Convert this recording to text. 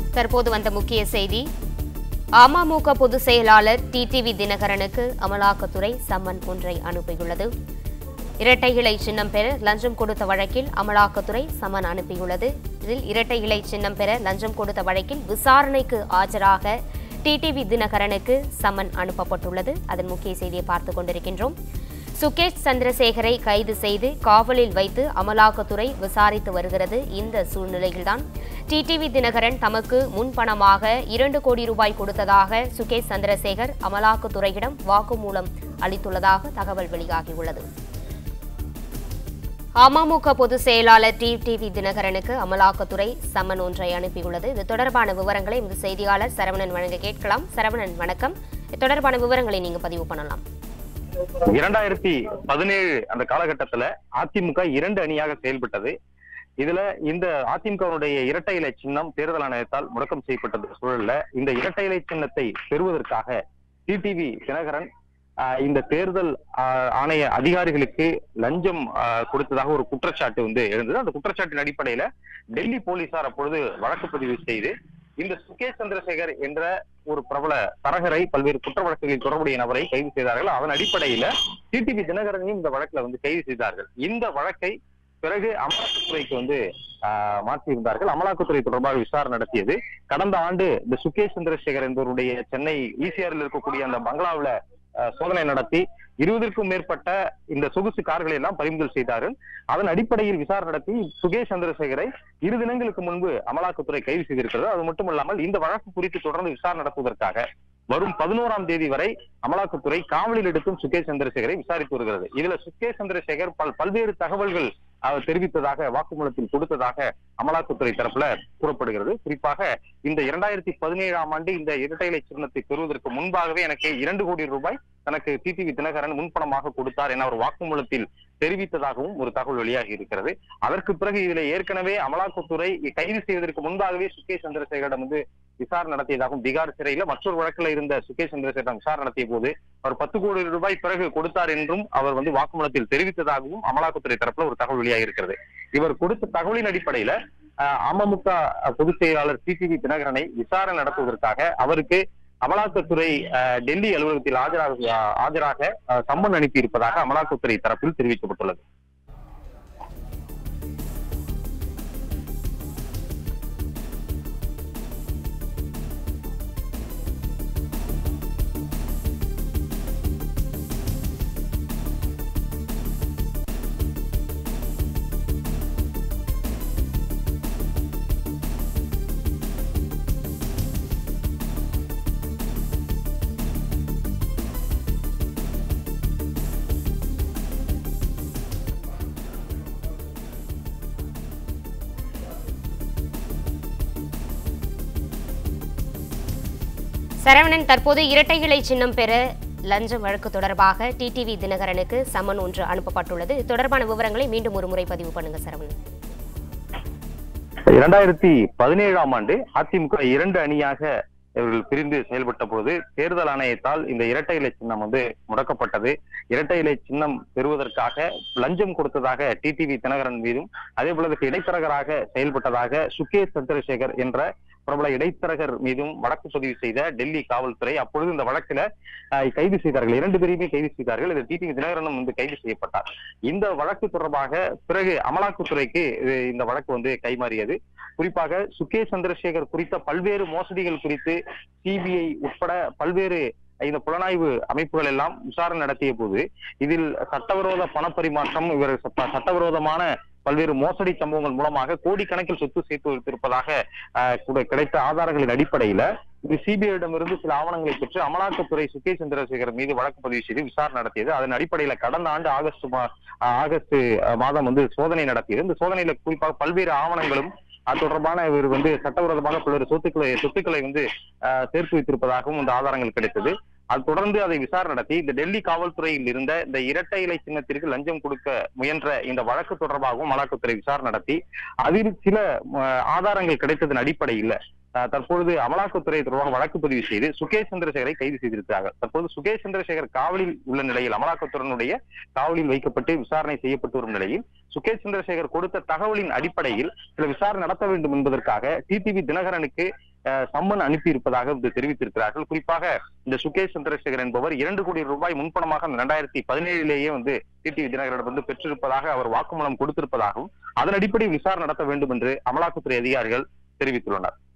தற்போது வந்த முக்கிய செய்தி அமமுக பொதுச் செயலாளர் டிடிவி தினகரனுக்கு அமலாக்கத்துறை சம்மன் ஒன்றை அனுப்பியுள்ளது இரட்டை இலை சின்னம் பெற லஞ்சம் கொடுத்த வழக்கில் அமலாக்கத்துறை சம்மன் அனுப்பியுள்ளது இதில் இரட்டை இலை சின்னம் பெற லஞ்சம் கொடுத்த வழக்கில் விசாரணைக்கு ஆஜராக டிடிவி தினகரனுக்கு சம்மன் அனுப்பப்பட்டுள்ளது அதன் முக்கிய செய்தியை பார்த்துக் கொண்டிருக்கின்றோம் சுகேஷ் சந்திரசேகரை கைது செய்து காவலில் வைத்து அமலாக்கத்துறை விசாரித்து வருகிறது இந்த சூழ்நிலையில்தான் டிடிவி தினகரன் தமக்கு முன்பணமாக இரண்டு கோடி ரூபாய் கொடுத்ததாக சுகேஷ் சந்திரசேகர் அமலாக்கத்துறையிடம் வாக்குமூலம் அளித்துள்ளதாக தகவல் வெளியாகியுள்ளது அமமுக பொதுச் செயலாளர் டிடிவி தினகரனுக்கு அமலாக்கத்துறை சம்மன் ஒன்றை அனுப்பியுள்ளது இது தொடர்பான விவரங்களை இந்த செய்தியாளர் சரவணன் வழங்க கேட்கலாம் சரவணன் வணக்கம் இது தொடர்பான விவரங்களை நீங்க பதிவு பண்ணலாம் இரண்டாயிரத்தி பதினேழு அந்த காலகட்டத்துல அதிமுக இரண்டு அணியாக செயல்பட்டது இதுல இந்த அதிமுகவுடைய இரட்டை இலை சின்னம் தேர்தல் ஆணையத்தால் முடக்கம் செய்யப்பட்டது சூழல்ல இந்த இரட்டை இலை சின்னத்தை பெறுவதற்காக டிடிவி தினகரன் ஆஹ், இந்த தேர்தல் ஆஹ், ஆணைய அதிகாரிகளுக்கு லஞ்சம் ஆஹ், கொடுத்ததாக ஒரு குற்றச்சாட்டு வந்து எழுந்தது அந்த குற்றச்சாட்டின் அடிப்படையில டெல்லி போலீசார் அப்பொழுது வழக்கு பதிவு செய்து இந்த சுகேஷ் சந்திரசேகர் என்ற ஒரு பிரபல தரகரை பல்வேறு குற்ற வழக்குகளில் தொடர்புடைய நபரை கைது செய்தார்கள் அதன் அடிப்படையில டிடிவி தினகரனையும் இந்த வழக்குல வந்து கைது செய்தார்கள் இந்த வழக்கை பிறகு அமலாக்கத்துறைக்கு வந்து ஆஹ், மாற்றியிருந்தார்கள் அமலாக்கத்துறை தொடர்பாக விசாரணை நடத்தியது கடந்த ஆண்டு இந்த சுகேஷ் சந்திரசேகர் என்பவருடைய சென்னை ஈசிஆரில் இருக்கக்கூடிய அந்த பங்களாவுல ஆஹ், சோதனை நடத்தி இருபதற்கும் மேற்பட்ட இந்த சொகுசு கார்களை எல்லாம் பறிமுதல் செய்தார்கள் அதன் அடிப்படையில் விசாரணை நடத்தி சுகேஷ் சந்திரசேகரை இரு தினங்களுக்கு முன்பு அமலாக்கத்துறை கைது செய்திருக்கிறது அது மட்டுமல்லாமல் இந்த வழக்கு குறித்து தொடர்ந்து விசாரணை நடத்துவதற்காக வரும் பதினோராம் தேதி வரை அமலாக்கத்துறை காவலில் எடுத்தும் சுகேஷ் சந்திரசேகரை விசாரித்து வருகிறது இதுல சுகேஷ் சந்திரசேகர் பல் பல்வேறு தகவல்கள் அவர் தெரிவித்ததாக வாக்குமூலத்தில் கொடுத்ததாக அமலாக்கத்துறை தரப்புல கூறப்படுகிறது குறிப்பாக இந்த இரண்டாயிரத்தி பதினேழாம் ஆண்டு இந்த இரட்டை இலை சின்னத்தை பெறுவதற்கு முன்பாகவே எனக்கு இரண்டு கோடி ரூபாய் தனக்கு டிடிவி தினகரன் முன்பணமாக கொடுத்தார் என அவர் வாக்குமூலத்தில் தெரிவித்ததாகவும் ஒரு தகவல் வெளியாகி இருக்கிறது அதற்கு பிறகு இதுல ஏற்கனவே அமலாக்கத்துறை கைது செய்வதற்கு முன்பாகவே சுகேஷ் சந்திரசேகரிடம் வந்து விசாரணை நடத்தியதாகவும் பீகார் சிறையில மற்றொரு வழக்கில் இருந்த சுகேஷ் சந்திரசேகரிடம் விசாரணை நடத்திய போது அவர் பத்து கோடி ரூபாய் பிறகு கொடுத்தார் என்றும் அவர் வந்து வாக்குமூலத்தில் தெரிவித்ததாகவும் அமலாக்கத்துறை தரப்புல ஒரு தகவல் வெளியாகி இருக்கிறது இவர் கொடுத்த தகவலின் அடிப்படையில அஹ், அமமுக பொதுச் செயலாளர் டிடிவி தினகரனை விசாரணை நடத்துவதற்காக அவருக்கு அமலாக்கத்துறை அஹ், டெல்லி அலுவலகத்தில் ஆஜராக ஆஜராக அஹ், சம்மன் அனுப்பி இருப்பதாக அமலாக்கத்துறை தரப்பில் தெரிவிக்கப்பட்டுள்ளது சரவணன் தற்போது இரட்டை இலை சின்னம் பெற லஞ்ச வழக்கு தொடர்பாக டிடிவி தினகரனுக்கு சம்மன் ஒன்று அனுப்பப்பட்டுள்ளது இது தொடர்பான விவரங்களை மீண்டும் ஒரு முறை பதிவு பண்ணுங்க சரவணன் இரண்டாயிரத்தி பதினேழாம் ஆண்டு அதிமுக இரண்டு அணியாக இவர்கள் பிரிந்து செயல்பட்ட போது தேர்தல் ஆணையத்தால் இந்த இரட்டை இலை சின்னம் வந்து முடக்கப்பட்டது இரட்டை இலை சின்னம் பெறுவதற்காக லஞ்சம் கொடுத்ததாக டிடிவி தினகரன் மீதும் அதே போல இதற்கு இடைத்தரகராக செயல்பட்டதாக சுகேஷ் சந்திரசேகர் என்ற பிரபல இடைத்தரகர் மீதும் வழக்கு பதிவு செய்த டெல்லி காவல்துறை அப்பொழுது இந்த வழக்குல அஹ், கைது செய்தார்கள் இரண்டு பேரையுமே கைது செய்தார்கள் இதில் டிடிவி தினகரனும் வந்து கைது செய்யப்பட்டார் இந்த வழக்கு தொடர்பாக பிறகு அமலாக்கத்துறைக்கு இது இந்த வழக்கு வந்து கைமாறியது குறிப்பாக சுகேஷ் சந்திரசேகர் குறித்த பல்வேறு மோசடிகள் குறித்து சிபிஐ உட்பட பல்வேறு இந்த புலனாய்வு அமைப்புகள் எல்லாம் விசாரணை நடத்திய போது இதில் சட்டவிரோத பணப்பரிமாற்றம் இவர் சட்ட- சட்டவிரோதமான பல்வேறு மோசடி சம்பவங்கள் மூலமாக கோடிக்கணக்கில் சொத்து சேர்த்து வைத்திருப்பதாக ஆஹ், கூட- கிடைத்த ஆதாரங்களின் அடிப்படையில இது சிபிஐடமிருந்து சில ஆவணங்களை பெற்று அமலாக்கத்துறை சுகேஷ் சந்திரசேகர் மீது வழக்கு பதிவு செய்து விசாரணை நடத்தியது அதன் அடிப்படையில கடந்த ஆண்டு ஆகஸ்ட் மா- ஆஹ், ஆகஸ்ட் ஆஹ், மாதம் வந்து சோதனை நடத்தியது இந்த சோதனையில குறிப்பாக பல்வேறு ஆவணங்களும் அது தொடர்பான இவர் வந்து சட்டவிரோதமாக பல்வேறு சொத்துக்களை சொத்துக்களை வந்து ஆஹ், சேர்த்து வைத்திருப்பதாகவும் இந்த ஆதாரங்கள் கிடைத்தது அது தொடர்ந்து அதை விசாரணை நடத்தி இந்த டெல்லி காவல்துறையில் இருந்த இந்த இரட்டை இலை சின்னத்திற்கு லஞ்சம் கொடுக்க முயன்ற இந்த வழக்கு தொடர்பாகவும் அமலாக்கத்துறை விசாரணை நடத்தி அதில் சில ஆஹ், ஆதாரங்கள் கிடைத்ததன் அடிப்படையில் ஆஹ், தற்பொழுது அமலாக்கத்துறை தொடர்பாக வழக்கு பதிவு செய்து சுகேஷ் சந்திரசேகரை கைது செய்திருக்கிறார்கள் தற்போது சுகேஷ் சந்திரசேகர் காவலில் உள்ள நிலையில் அமலாக்கத்துறையினுடைய காவலில் வைக்கப்பட்டு விசாரணை செய்யப்பட்டு வரும் நிலையில் சுகேஷ் சந்திரசேகர் கொடுத்த தகவலின் அடிப்படையில் சில விசாரணை நடத்த வேண்டும் என்பதற்காக டிடிவி தினகரனுக்கு அஹ், சம்மன் அனுப்பியிருப்பதாக வந்து தெரிவித்திருக்கிறார்கள் குறிப்பாக இந்த சுகேஷ் சந்திரசேகர் என்பவர் இரண்டு கோடி ரூபாய் முன்பணமாக அந்த ரெண்டாயிரத்தி பதினேழிலேயே வந்து டிடிவி தினகரன் வந்து பெற்றிருப்பதாக அவர் வாக்குமூலம் கொடுத்திருப்பதாகவும் அதன் அடிப்படையில் விசாரணை நடத்த வேண்டும் என்று அமலாக்கத்துறை அதிகாரிகள் தெரிவித்துள்ளனர்